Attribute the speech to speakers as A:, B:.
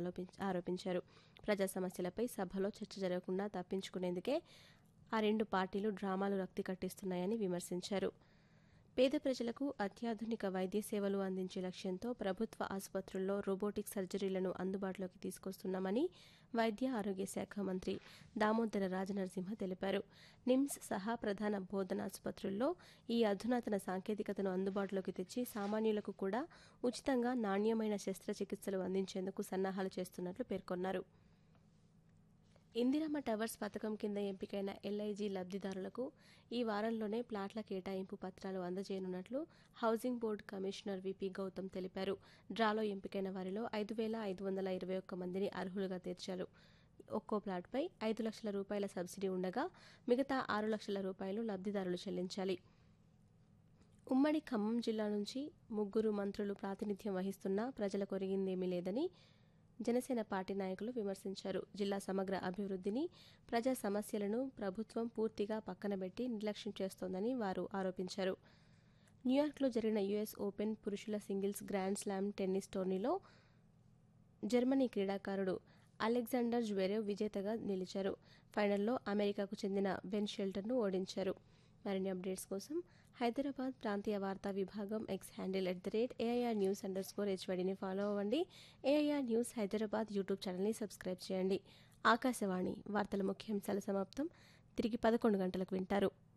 A: ఆలోపించ ఆరోపించారు ప్రజా సమస్యలపై సభలో చర్చ జరగకుండా తప్పించుకునేందుకే ఆ రెండు పార్టీలు డ్రామాలు రక్తి కట్టిస్తున్నాయని విమర్శించారు పేద ప్రజలకు అత్యాధునిక వైద్య సేవలు అందించే లక్ష్యంతో ప్రభుత్వ ఆసుపత్రుల్లో రోబోటిక్ సర్జరీలను అందుబాటులోకి తీసుకొస్తున్నామని వైద్య ఆరోగ్య శాఖ మంత్రి దామోదర రాజనరసింహ తెలిపారు నిమ్స్ సహా ప్రధాన బోధనాసుపత్రుల్లో ఈ అధునాతన సాంకేతికతను అందుబాటులోకి తెచ్చి సామాన్యులకు కూడా ఉచితంగా నాణ్యమైన శస్త్రచికిత్సలు అందించేందుకు సన్నాహాలు చేస్తున్నట్లు పేర్కొన్నారు ఇందిరమ్మ టవర్స్ పథకం కింద ఎంపికైన ఎల్ఐజీ లబ్ధిదారులకు ఈ వారంలోనే ప్లాట్ల కేటాయింపు పత్రాలు అందజేయనున్నట్లు housing board commissioner V P Gautham తెలిపారు డ్రాలో ఎంపికైన వారిలో ఐదు వేల ఐదు వందల ఇరవై ఒక్క మందిని అర్హులుగా తీర్చారు ఒక్కో ప్లాట్పై ఐదు లక్షల రూపాయల సబ్సిడీ ఉండగా మిగతా ఆరు లక్షల రూపాయలు లబ్ధిదారులు చెల్లించాలి ఉమ్మడి ఖమ్మం జిల్లా నుంచి ముగ్గురు మంత్రులు ప్రాతినిధ్యం వహిస్తున్నా ప్రజలకు ఒరిగిందేమీ లేదని జనసేన పార్టీ నాయకులు విమర్శించారు జిల్లా సమగ్ర అభివృద్ధిని ప్రజా సమస్యలను ప్రభుత్వం పూర్తిగా పక్కనబెట్టి నిర్లక్ష్యం చేస్తోందని వారు ఆరోపించారు న్యూయార్క్లో జరిగిన యుఎస్ ఓపెన్ పురుషుల సింగిల్స్ గ్రాండ్ స్లామ్ టెన్నిస్ టోర్నీలో జర్మనీ క్రీడాకారుడు అలెగ్జాండర్ జ్వెరేవ్ విజేతగా నిలిచారు ఫైనల్లో అమెరికాకు చెందిన బెన్ షెల్టర్ను ఓడించారు మరిన్ని అప్డేట్స్ కోసం హైదరాబాద్ ప్రాంతీయ వార్తా విభాగం X handle at the rate AIR news under score హెచ్వడిని ఫాలో అవ్వండి ఏఐఆర్ న్యూస్ హైదరాబాద్ యూట్యూబ్ ఛానల్ని సబ్స్క్రైబ్ చేయండి ఆకాశవాణి వార్తల ముఖ్యాంశాల సమాప్తం తిరిగి పదకొండు గంటలకు వింటారు